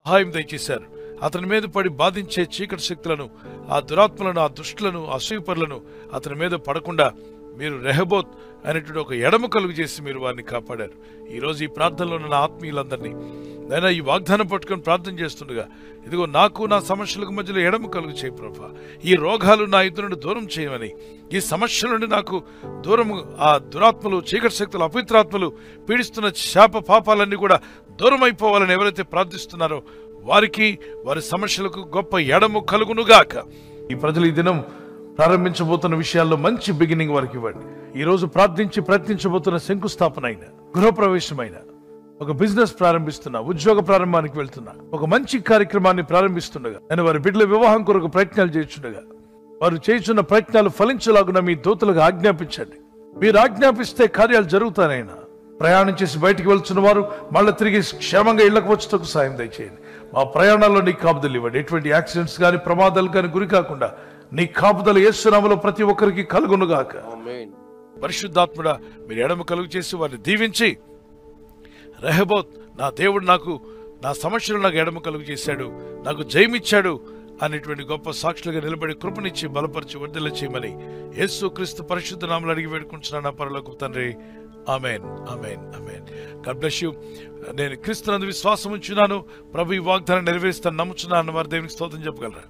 సహాయం దయచేశారు అతని మీద పడి బాధించే చీకటి శక్తులను ఆ దురాత్మలను ఆ దుష్టులను అసూయపరులను అతని మీద పడకుండా మీరు రెహబోత్ అనేటువంటి ఒక ఎడమ కలుగు చేసి మీరు వారిని కాపాడారు ఈ రోజు ఈ ప్రార్థనలో ఉన్న నా ఆత్మీయులందరినీ నేను ఈ వాగ్దానం పట్టుకొని ప్రార్థన చేస్తుండగా ఇదిగో నాకు నా సమస్యలకు మధ్యలో ఎడమ కలుగు చేయి ప్రభా ఈ రోగాలు నా ఇద్దరు నుండి దూరం చేయమని ఈ సమస్యల నుండి నాకు దూరము ఆ దురాత్మలు చీకటి శక్తులు అపవిత్రాత్మలు పీడిస్తున్న శాప పాపాలన్నీ కూడా దూరం అయిపోవాలని ఎవరైతే ప్రార్థిస్తున్నారో వారికి వారి సమస్యలకు గొప్ప ఎడము కలుగునుగాక ఈ ప్రజలు ఈ దినం ప్రారంభించబోతున్న విషయాల్లో మంచి బిగినింగ్ వారికి ఇవ్వండి ఈ రోజు ప్రార్థించి ప్రయత్నించబోతున్న శంకుస్థాపన అయిన గృహప్రవేశమైన ఒక బిజినెస్ ప్రారంభిస్తున్నా ఉద్యోగ ప్రారంభానికి వెళ్తున్నా ఒక మంచి కార్యక్రమాన్ని ప్రారంభిస్తుండగా నేను వారి బిడ్డల వివాహం కొరకు ప్రయత్నాలు చేస్తుండగా వారు చేస్తున్న ప్రయత్నాలు ఫలించలాగున మీ దూతలకు ఆజ్ఞాపించండి మీరు ఆజ్ఞాపిస్తే కార్యాలు జరుగుతానైనా ప్రయాణం చేసి బయటికి వెళ్తున్న వారు మళ్ళీ తిరిగి క్షేమంగా ఇళ్లకు వచ్చేటకు సాయం దయచేయండి మా ప్రయాణాల్లో నీ కాపుదలు ఇవ్వండి ఎటువంటి యాక్సిడెంట్స్ కానీ ప్రమాదాలు కానీ గురి కాకుండా నీ కాపుదలు ఏసునామలో ప్రతి ఒక్కరికి కలుగునుగాక Amen. పరిశుద్ధాత్ముడా మీరు ఎడమ కలుగు చేసి వారిని దీవించి రెహబోత్ నా దేవుడు నాకు నా సమస్యలు నాకు ఎడమ కలుగు చేశాడు నాకు జయమిచ్చాడు అనేటువంటి గొప్ప సాక్షులుగా నిలబడి కృపనిచ్చి బలపరిచి వర్ధల చేయమని యేసు క్రీస్తు పరిశుద్ధ నామలు అడిగి వేడుకుంటున్నాను నా పరలోకు తండ్రి amen amen amen god bless you నేను క్రీస్తునందు విశ్వాసం ఉంచున్నాను ప్రభు ఈ వాగ్దానం నెరవేరుస్తాను నమ్ముచున్నాను వారి దేవునికి స్తోత్రం చెప్పగలరా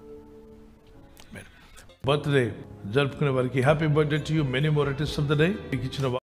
బర్త్డే జరుపుకునే వారికి happy birthday to you many more it of the day మీకు ఇచ్చిన